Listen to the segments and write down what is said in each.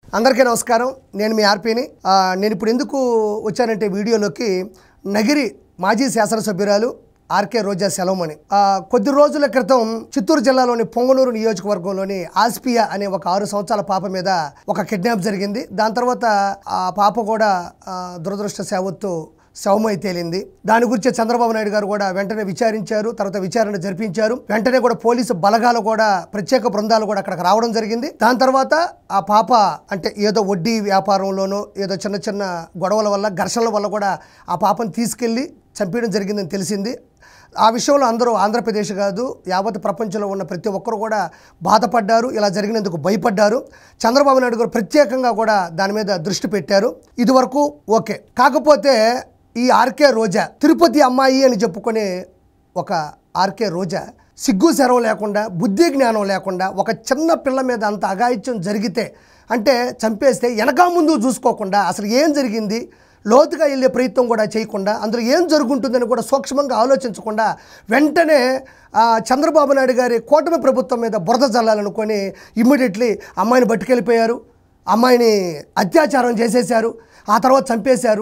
అందరికీ నమస్కారం నేను మీ ఆర్పీని ఆ, నేను ఇప్పుడు ఎందుకు వచ్చానంటే వీడియోలోకి నగిరి మాజీ శాసనసభ్యురాలు ఆర్కే రోజా సెలవుమణి ఆ, కొద్ది రోజుల క్రితం చిత్తూరు జిల్లాలోని పొంగనూరు నియోజకవర్గంలోని ఆస్పియా అనే ఒక ఆరు సంవత్సరాల పాప మీద ఒక కిడ్నాప్ జరిగింది దాని తర్వాత ఆ పాప కూడా ఆ, దురదృష్ట సేవత్తు శవమై తేలింది దాని గురించి చంద్రబాబు నాయుడు గారు కూడా వెంటనే విచారించారు తర్వాత విచారణ జరిపించారు వెంటనే కూడా పోలీసు బలగాలు కూడా ప్రత్యేక బృందాలు కూడా అక్కడికి రావడం జరిగింది దాని తర్వాత ఆ పాప అంటే ఏదో వడ్డీ వ్యాపారంలోనో ఏదో చిన్న చిన్న గొడవల వల్ల ఘర్షణల వల్ల కూడా ఆ పాపను తీసుకెళ్లి చంపేయడం జరిగిందని తెలిసింది ఆ విషయంలో అందరూ ఆంధ్రప్రదేశ్ కాదు యావత్ ప్రపంచంలో ఉన్న ప్రతి ఒక్కరు కూడా బాధపడ్డారు ఇలా జరిగినందుకు భయపడ్డారు చంద్రబాబు నాయుడు గారు ప్రత్యేకంగా కూడా దాని మీద దృష్టి పెట్టారు ఇదివరకు ఓకే కాకపోతే ఈ ఆర్కే రోజా తిరుపతి అమ్మాయి అని చెప్పుకునే ఒక ఆర్కే రోజా సిగ్గు శరం లేకుండా బుద్ధి జ్ఞానం లేకుండా ఒక చిన్న పిల్ల మీద అంత అఘాయిత్యం జరిగితే అంటే చంపేస్తే వెనక ముందు చూసుకోకుండా అసలు ఏం జరిగింది లోతుగా వెళ్ళే ప్రయత్నం కూడా చేయకుండా అందులో ఏం జరుగుంటుందని కూడా సూక్ష్మంగా ఆలోచించకుండా వెంటనే ఆ, చంద్రబాబు నాయుడు గారి కూటమి ప్రభుత్వం మీద బురద జల్లాలనుకొని ఇమ్మీడియట్లీ అమ్మాయిని పట్టుకెళ్ళిపోయారు అమ్మాయిని అత్యాచారం చేసేశారు ఆ తర్వాత చంపేశారు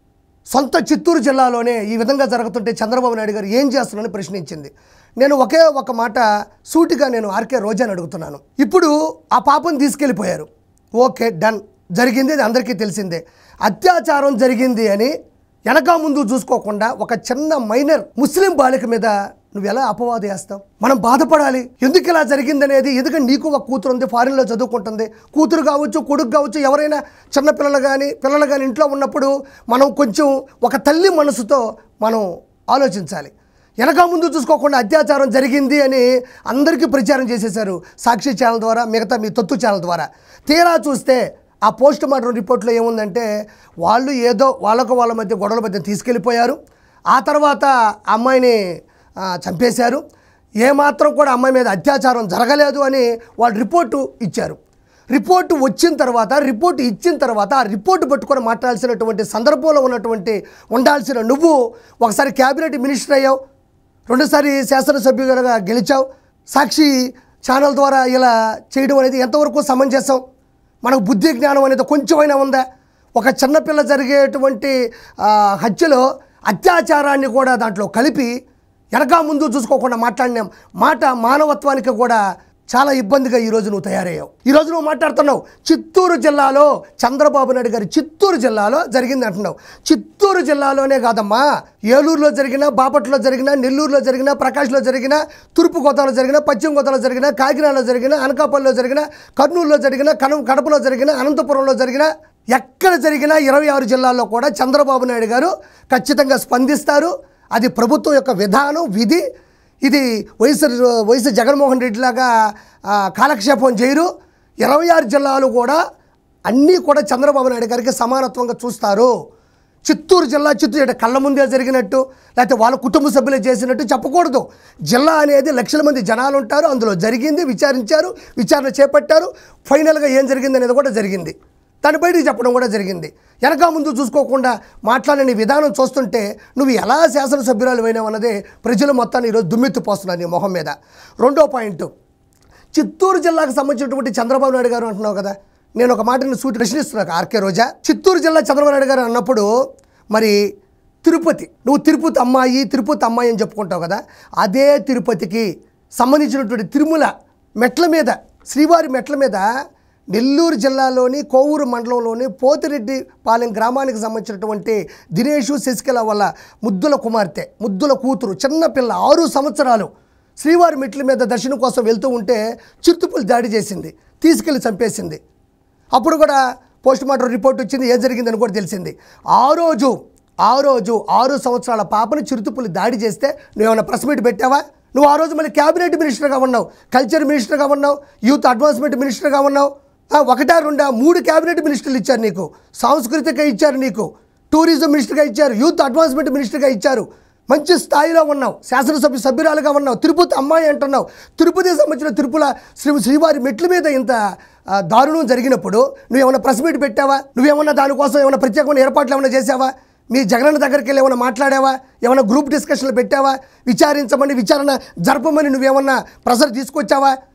సొంత చిత్తూరు జిల్లాలోనే ఈ విధంగా జరుగుతుంటే చంద్రబాబు నాయుడు గారు ఏం చేస్తున్నారని ప్రశ్నించింది నేను ఒకే ఒక మాట సూటిగా నేను ఆర్కే రోజాని అడుగుతున్నాను ఇప్పుడు ఆ పాపను తీసుకెళ్ళిపోయారు ఓకే డన్ జరిగింది అది అందరికీ తెలిసిందే అత్యాచారం జరిగింది అని వెనక ముందు చూసుకోకుండా ఒక చిన్న మైనర్ ముస్లిం బాలిక మీద నువ్వు ఎలా అపవాదు వేస్తావు మనం బాధపడాలి ఎందుకు ఇలా జరిగిందనేది ఎందుకంటే నీకు ఒక కూతురు ఉంది ఫారిన్లో చదువుకుంటుంది కూతురు కావచ్చు కొడుకు కావచ్చు ఎవరైనా చిన్న పిల్లలు కానీ పిల్లలు కానీ ఇంట్లో ఉన్నప్పుడు మనం కొంచెం ఒక తల్లి మనసుతో మనం ఆలోచించాలి వెనక ముందు చూసుకోకుండా అత్యాచారం జరిగింది అని అందరికీ ప్రచారం చేసేశారు సాక్షి ఛానల్ ద్వారా మిగతా మీ తొత్తు ఛానల్ ద్వారా తీరా చూస్తే ఆ పోస్ట్ మార్టం రిపోర్ట్లో ఏముందంటే వాళ్ళు ఏదో వాళ్ళకు వాళ్ళ మధ్య గొడవల మధ్య తీసుకెళ్ళిపోయారు ఆ తర్వాత ఆ అమ్మాయిని ఆ, చంపేశారు ఏమాత్రం కూడా అమ్మాయి మీద అత్యాచారం జరగలేదు అని వాళ్ళు రిపోర్టు ఇచ్చారు రిపోర్టు వచ్చిన తర్వాత రిపోర్టు ఇచ్చిన తర్వాత ఆ రిపోర్టు పట్టుకొని మాట్లాడాల్సినటువంటి సందర్భంలో ఉన్నటువంటి ఉండాల్సిన నువ్వు ఒకసారి క్యాబినెట్ మినిస్టర్ అయ్యావు రెండోసారి శాసనసభ్యులుగా గెలిచావు సాక్షి ఛానల్ ద్వారా ఇలా చేయడం అనేది ఎంతవరకు సమంజసం మనకు బుద్ధి జ్ఞానం అనేది కొంచెమైనా ఉందా ఒక చిన్నపిల్ల జరిగేటువంటి ఆ, హత్యలో అత్యాచారాన్ని కూడా దాంట్లో కలిపి వెనక ముందు చూసుకోకుండా మాట్లాడిన మాట మానవత్వానికి కూడా చాలా ఇబ్బందిగా ఈరోజు నువ్వు తయారయ్యావు ఈరోజు నువ్వు మాట్లాడుతున్నావు చిత్తూరు జిల్లాలో చంద్రబాబు నాయుడు గారి చిత్తూరు జిల్లాలో జరిగింది అంటున్నావు చిత్తూరు జిల్లాలోనే కాదమ్మా ఏలూరులో జరిగిన బాపట్లో జరిగిన నెల్లూరులో జరిగిన ప్రకాష్లో జరిగిన తూర్పుగోదావరిలో జరిగిన పశ్చిమ గోదావరిలో జరిగిన కాకినాడలో జరిగిన అనకాపల్లిలో జరిగిన కర్నూలులో జరిగిన కనం కడపలో జరిగిన అనంతపురంలో జరిగిన ఎక్కడ జరిగినా ఇరవై ఆరు జిల్లాల్లో కూడా చంద్రబాబు నాయుడు గారు ఖచ్చితంగా స్పందిస్తారు అది ప్రభుత్వం యొక్క విధానం విధి ఇది వైఎస్ వైఎస్ జగన్మోహన్ రెడ్డి లాగా ఆ, కాలక్షేపం చేయరు ఇరవై ఆరు జిల్లాలు కూడా అన్నీ కూడా చంద్రబాబు నాయుడు గారికి సమానత్వంగా చూస్తారు చిత్తూరు జిల్లా చిత్తూరు అంటే కళ్ళ ముందే జరిగినట్టు లేకపోతే వాళ్ళ కుటుంబ సభ్యులే చేసినట్టు చెప్పకూడదు జిల్లా అనేది లక్షల మంది జనాలు ఉంటారు అందులో జరిగింది విచారించారు విచారణ చేపట్టారు ఫైనల్గా ఏం జరిగింది అనేది కూడా జరిగింది దాన్ని బయటికి చెప్పడం కూడా జరిగింది వెనక ముందు చూసుకోకుండా మాట్లాడిన నీ విధానం చూస్తుంటే నువ్వు ఎలా శాసనసభ్యురాలు అయినావన్నదే ప్రజలు మొత్తాన్ని ఈరోజు దుమ్మెత్తిపోస్తున్నారు నీ మొహం మీద రెండో పాయింట్ చిత్తూరు జిల్లాకు సంబంధించినటువంటి చంద్రబాబు నాయుడు గారు అంటున్నావు కదా నేను ఒక మాటని సూటి ప్రశ్నిస్తున్నాను ఆర్కే రోజా చిత్తూరు జిల్లా చంద్రబాబు నాయుడు గారు అన్నప్పుడు మరి తిరుపతి నువ్వు తిరుపతి అమ్మాయి తిరుపతి అమ్మాయి అని చెప్పుకుంటావు కదా అదే తిరుపతికి సంబంధించినటువంటి తిరుమల మెట్ల మీద శ్రీవారి మెట్ల మీద నెల్లూరు జిల్లాలోని కోవూరు మండలంలోని పోతిరెడ్డి పాలెం గ్రామానికి సంబంధించినటువంటి దినేషు శశికళ వల్ల ముద్దుల కుమార్తె ముద్దుల కూతురు చిన్న పిల్ల ఆరు సంవత్సరాలు శ్రీవారి మెట్ల మీద దర్శనం కోసం వెళ్తూ ఉంటే చిరుతుపులు దాడి చేసింది తీసుకెళ్లి చంపేసింది అప్పుడు కూడా పోస్ట్ మార్టం రిపోర్ట్ వచ్చింది ఏం జరిగిందని కూడా తెలిసింది ఆ రోజు ఆ రోజు ఆరు సంవత్సరాల పాపని చిరుతుపులు దాడి చేస్తే నువ్వేమైనా ప్రెస్ మీట్ పెట్టావా నువ్వు ఆ రోజు మళ్ళీ క్యాబినెట్ మినిస్టర్గా ఉన్నావు కల్చర్ మినిస్టర్గా ఉన్నావు యూత్ అడ్వాన్స్మెంట్ మినిస్టర్గా ఉన్నావు ఆ, ఒకటా రెండా మూడు క్యాబినెట్ మినిస్టర్లు ఇచ్చారు నీకు సాంస్కృతిక ఇచ్చారు నీకు టూరిజం మినిస్టర్గా ఇచ్చారు యూత్ అడ్వాన్స్మెంట్ మినిస్టర్గా ఇచ్చారు మంచి స్థాయిలో ఉన్నావు శాసనసభ్య సభ్యురాలుగా ఉన్నావు తిరుపతి అమ్మాయి అంటున్నావు తిరుపతికి సంబంధించిన తిరుపల శ్రీ శ్రీవారి మెట్ల మీద ఇంత ఆ, దారుణం జరిగినప్పుడు నువ్వేమైనా ప్రెస్ మీట్ పెట్టావా నువ్వేమన్నా దానికోసం ఏమైనా ప్రత్యేకమైన ఏర్పాట్లు ఏమైనా చేసావా మీ జగనన్న దగ్గరికి వెళ్ళి ఏమైనా మాట్లాడావా ఏమైనా గ్రూప్ డిస్కషన్లు పెట్టావా విచారించమని విచారణ జరపమని నువ్వేమన్నా ప్రెషర్ తీసుకొచ్చావా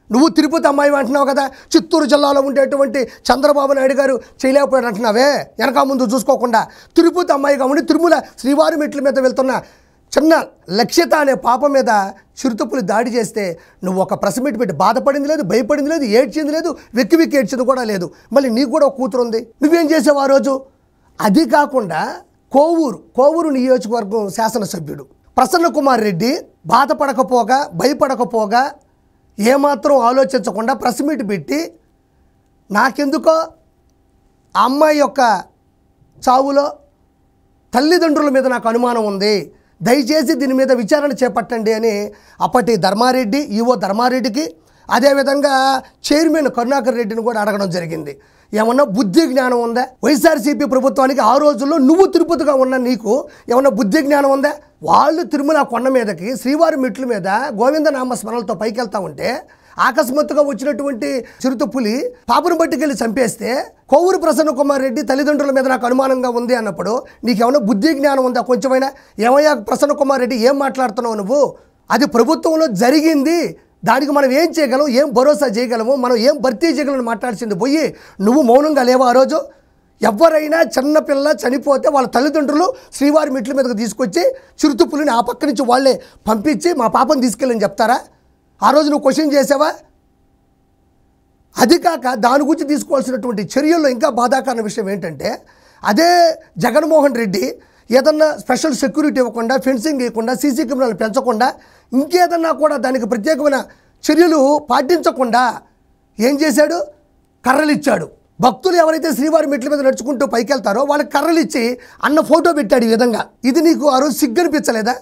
నువ్వు తిరుపతి అమ్మాయి అంటున్నావు కదా చిత్తూరు జిల్లాలో ఉండేటువంటి చంద్రబాబు నాయుడు గారు చేయలేకపోయాడు అంటున్నావే వెనక ముందు చూసుకోకుండా తిరుపతి అమ్మాయిగా ఉండి తిరుమల శ్రీవారి మెట్ల మీద వెళ్తున్న చిన్న లక్ష్యత అనే పాప మీద చిరుతపులు దాడి చేస్తే నువ్వు ఒక ప్రెస్ మీట్ పెట్టి బాధపడింది లేదు భయపడింది లేదు ఏడ్చింది లేదు వెక్కి వెక్కి ఏడ్చింది కూడా లేదు మళ్ళీ నీకు కూడా ఒక కూతురు ఉంది నువ్వేం చేసావు ఆ రోజు అది కాకుండా కోవూరు కోవూరు నియోజకవర్గం శాసనసభ్యుడు ప్రసన్న కుమార్ రెడ్డి బాధపడకపోగా భయపడకపోగా ఏమాత్రం ఆలోచించకుండా ప్రెస్ మీట్ పెట్టి నాకెందుకో ఆ అమ్మాయి యొక్క చావులో తల్లిదండ్రుల మీద నాకు అనుమానం ఉంది దయచేసి దీని మీద విచారణ చేపట్టండి అని అప్పటి ధర్మారెడ్డి ఈవో ధర్మారెడ్డికి అదేవిధంగా చైర్మన్ కరుణాకర్ రెడ్డిని కూడా అడగడం జరిగింది ఏమన్నా బుద్ధి జ్ఞానం ఉందా వైఎస్ఆర్సీపీ ప్రభుత్వానికి ఆ రోజుల్లో నువ్వు తిరుపతిగా ఉన్న నీకు ఏమన్నా బుద్ధి జ్ఞానం ఉందా వాళ్ళు తిరుమల కొండ మీదకి శ్రీవారి మెట్ల మీద గోవిందనామ స్మరణలతో పైకి వెళ్తా ఉంటే అకస్మాత్తుగా వచ్చినటువంటి చిరుత పులి పాపను పట్టుకెళ్ళి చంపేస్తే కోవూరు ప్రసన్న కుమార్ రెడ్డి తల్లిదండ్రుల మీద నాకు అనుమానంగా ఉంది అన్నప్పుడు నీకేమైనా బుద్ధి జ్ఞానం ఉందా కొంచెమైనా ఏమయ్యా ప్రసన్న కుమార్ రెడ్డి ఏం మాట్లాడుతున్నావు నువ్వు అది ప్రభుత్వంలో జరిగింది దానికి మనం ఏం చేయగలం ఏం భరోసా చేయగలము మనం ఏం భర్తీ చేయగలం మాట్లాడాల్సింది పోయి నువ్వు మౌనంగా లేవా ఆ రోజు ఎవరైనా చిన్నపిల్ల చనిపోతే వాళ్ళ తల్లిదండ్రులు శ్రీవారి మెట్ల మీదకి తీసుకొచ్చి చిరుతుపులిని ఆ పక్క నుంచి వాళ్ళే పంపించి మా పాపని తీసుకెళ్ళని చెప్తారా ఆ రోజు నువ్వు క్వశ్చన్ చేసావా అది కాక దాని గురించి తీసుకోవాల్సినటువంటి చర్యల్లో ఇంకా బాధాకరణ విషయం ఏంటంటే అదే జగన్మోహన్ రెడ్డి ఏదన్నా స్పెషల్ సెక్యూరిటీ ఇవ్వకుండా ఫెన్సింగ్ ఇవ్వకుండా సీసీ కెమెరాలు పెంచకుండా ఇంకేదన్నా కూడా దానికి ప్రత్యేకమైన చర్యలు పాటించకుండా ఏం చేశాడు కర్రలు ఇచ్చాడు భక్తులు ఎవరైతే శ్రీవారి మెట్ల మీద నడుచుకుంటూ పైకి వెళ్తారో వాళ్ళకి కర్రలు ఇచ్చి అన్న ఫోటో పెట్టాడు ఈ విధంగా ఇది నీకు ఆ రోజు సిగ్గనిపించలేదా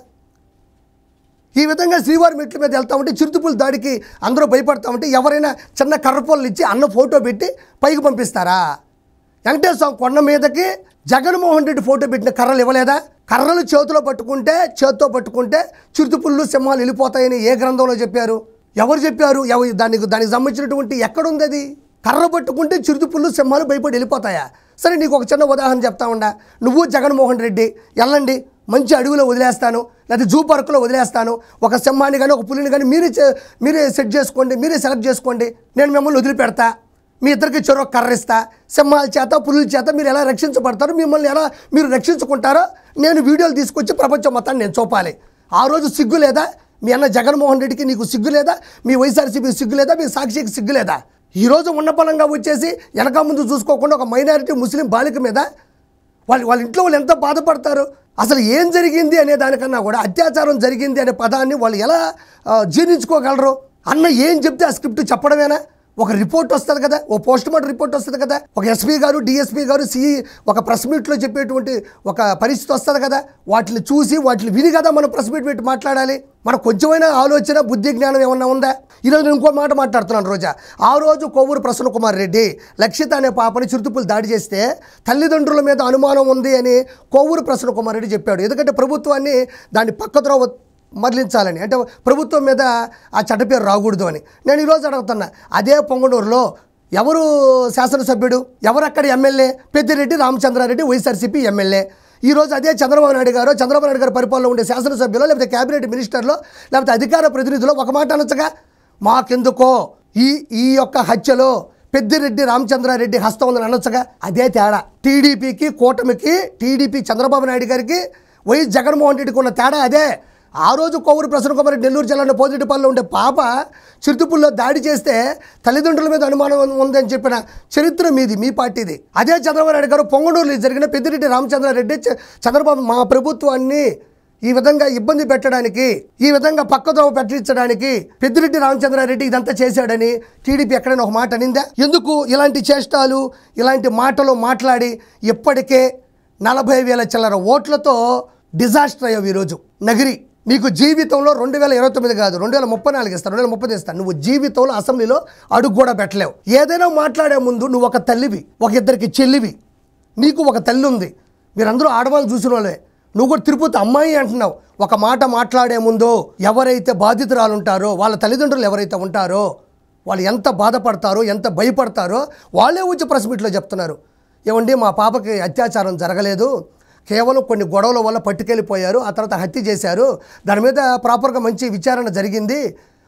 ఈ విధంగా శ్రీవారి మెట్ల మీద వెళ్తా ఉంటే చిరుతుపుల దాడికి అందరూ భయపడతా ఉంటే ఎవరైనా చిన్న కర్రపొల్లు ఇచ్చి అన్న ఫోటో పెట్టి పైకి పంపిస్తారా వెంకటేశ్వర స్వామి కొండ మీదకి జగన్మోహన్ రెడ్డి ఫోటో పెట్టిన కర్రలు ఇవ్వలేదా కర్రలు చేతిలో పట్టుకుంటే చేతితో పట్టుకుంటే చిరుతుపుళ్ళు సింహాలు వెళ్ళిపోతాయని ఏ గ్రంథంలో చెప్పారు ఎవరు చెప్పారు ఎవరు దానికి దానికి సంబంధించినటువంటి ఎక్కడుంది అది కర్ర పట్టుకుంటే చిరుతుపుళ్ళు సింహాలు భయపడి వెళ్ళిపోతాయా సరే నీకు ఒక చిన్న ఉదాహరణ చెప్తా ఉండా నువ్వు జగన్మోహన్ రెడ్డి వెళ్ళండి మంచి అడవిలో వదిలేస్తాను లేదా జూ పార్కులో వదిలేస్తాను ఒక సింహాన్ని కానీ ఒక పులిని కానీ మీరే చే- మీరే సెట్ చేసుకోండి మీరే సెలెక్ట్ చేసుకోండి నేను మిమ్మల్ని వదిలిపెడతా మీ ఇద్దరికి చెరొక కర్ర ఇస్తా సింహాల చేత పులుల చేత మీరు ఎలా రక్షించబడతారో మిమ్మల్ని ఎలా మీరు రక్షించుకుంటారో నేను వీడియోలు తీసుకొచ్చి ప్రపంచం మొత్తాన్ని నేను చూపాలి ఆ రోజు సిగ్గు లేదా మీ అన్న జగన్మోహన్ రెడ్డికి నీకు సిగ్గు లేదా మీ వైఎస్ఆర్సీపీకి సిగ్గు లేదా మీ సాక్షికి సిగ్గు లేదా ఈరోజు ఉన్న పలంగా వచ్చేసి వెనక ముందు చూసుకోకుండా ఒక మైనారిటీ ముస్లిం బాలిక మీద వాళ్ళ వాళ్ళ ఇంట్లో వాళ్ళు ఎంత బాధపడతారు అసలు ఏం జరిగింది అనే దానికన్నా కూడా అత్యాచారం జరిగింది అనే పదాన్ని వాళ్ళు ఎలా ఆ, జీర్ణించుకోగలరు అన్న ఏం చెప్తే ఆ స్క్రిప్ట్ చెప్పడమేనా ఒక రిపోర్ట్ వస్తుంది కదా ఓ పోస్ట్ మార్టం రిపోర్ట్ వస్తుంది కదా ఒక ఎస్పీ గారు డిఎస్పీ గారు సిఈ ఒక ప్రెస్ మీట్లో చెప్పేటువంటి ఒక పరిస్థితి వస్తుంది కదా వాటిని చూసి వాటిని విని కదా మనం ప్రెస్ మీట్ పెట్టి మాట్లాడాలి మనకు కొంచెమైనా ఆలోచన బుద్ధి జ్ఞానం ఏమన్నా ఉందా ఈరోజు నేను ఇంకో మాట మాట్లాడుతున్నాను రోజా ఆ రోజు కోవూరు ప్రసన్న కుమార్ రెడ్డి లక్షిత అనే పాపని చిరుతుపులు దాడి చేస్తే తల్లిదండ్రుల మీద అనుమానం ఉంది అని కోవూరు ప్రసన్న కుమార్ రెడ్డి చెప్పాడు ఎందుకంటే ప్రభుత్వాన్ని దాన్ని పక్కద్రోవ మరలించాలని అంటే ప్రభుత్వం మీద ఆ చట్ట పేరు రాకూడదు అని నేను ఈరోజు అడుగుతున్నా అదే పొంగనూరులో ఎవరు శాసనసభ్యుడు ఎవరు అక్కడ ఎమ్మెల్యే పెద్దిరెడ్డి రామచంద్రారెడ్డి వైఎస్ఆర్సీపీ ఎమ్మెల్యే ఈరోజు అదే చంద్రబాబు నాయుడు గారు చంద్రబాబు నాయుడు గారి పరిపాలనలో ఉండే శాసనసభ్యులు లేకపోతే కేబినెట్ మినిస్టర్లో లేకపోతే అధికార ప్రతినిధులు ఒక మాట అనొచ్చుగా మాకెందుకో ఈ ఈ యొక్క హత్యలో పెద్దిరెడ్డి రామచంద్రారెడ్డి హస్తం ఉందని అనొచ్చుగా అదే తేడా టీడీపీకి కూటమికి టీడీపీ చంద్రబాబు నాయుడు గారికి వైఎస్ జగన్మోహన్ రెడ్డికి ఉన్న తేడా అదే ఆ రోజు కోవూరు ప్రసన్న కుమార్ రెడ్డి నెల్లూరు జిల్లాలో పోతిరెడ్డిపల్లిలో ఉండే పాప చిరుతుపుల్లో దాడి చేస్తే తల్లిదండ్రుల మీద అనుమానం ఉందని చెప్పిన చరిత్ర మీది మీ పార్టీది అదే చంద్రబాబు నాయుడు గారు పొంగనూరులో జరిగిన పెద్దిరెడ్డి రామచంద్రారెడ్డి చ- చంద్రబాబు మా ప్రభుత్వాన్ని ఈ విధంగా ఇబ్బంది పెట్టడానికి ఈ విధంగా పక్కదోవ పెట్టించడానికి పెద్దిరెడ్డి రామచంద్రారెడ్డి ఇదంతా చేశాడని టీడీపీ ఎక్కడైనా ఒక మాట అనిందా ఎందుకు ఇలాంటి చేష్టాలు ఇలాంటి మాటలు మాట్లాడి ఇప్పటికే నలభై వేల చిల్లర ఓట్లతో డిజాస్టర్ అయ్యావు ఈరోజు నగిరి నీకు జీవితంలో రెండు వేల ఇరవై తొమ్మిది కాదు రెండు వేల ముప్పై నాలుగు ఇస్తాను రెండు వేల ముప్పై ఇస్తాను నువ్వు జీవితంలో అసెంబ్లీలో అడుగు కూడా పెట్టలేవు ఏదైనా మాట్లాడే ముందు నువ్వు ఒక తల్లివి ఒక ఇద్దరికి చెల్లివి నీకు ఒక తల్లి ఉంది మీరందరూ ఆడవాళ్ళు చూసిన వాళ్ళే నువ్వు కూడా తిరుపతి అమ్మాయి అంటున్నావు ఒక మాట మాట్లాడే ముందు ఎవరైతే బాధితురాలు ఉంటారో వాళ్ళ తల్లిదండ్రులు ఎవరైతే ఉంటారో వాళ్ళు ఎంత బాధపడతారో ఎంత భయపడతారో వాళ్ళే వచ్చి ప్రెస్ మీట్లో చెప్తున్నారు ఏమండి మా పాపకి అత్యాచారం జరగలేదు కేవలం కొన్ని గొడవల వల్ల పట్టుకెళ్ళిపోయారు ఆ తర్వాత హత్య చేశారు దాని మీద ప్రాపర్గా మంచి విచారణ జరిగింది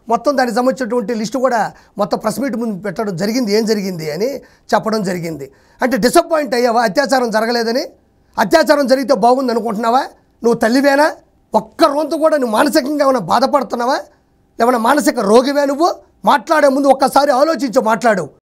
మొత్తం దానికి సంబంధించినటువంటి లిస్టు కూడా మొత్తం ప్రెస్ మీట్ ముందు పెట్టడం జరిగింది ఏం జరిగింది అని చెప్పడం జరిగింది అంటే డిసప్పాయింట్ అయ్యావా అత్యాచారం జరగలేదని అత్యాచారం జరిగితే బాగుంది అనుకుంటున్నావా నువ్వు తల్లివేనా ఒక్క రోజు కూడా నువ్వు మానసికంగా ఏమైనా బాధపడుతున్నావా ఏమైనా మానసిక రోగివే నువ్వు మాట్లాడే ముందు ఒక్కసారి ఆలోచించి మాట్లాడు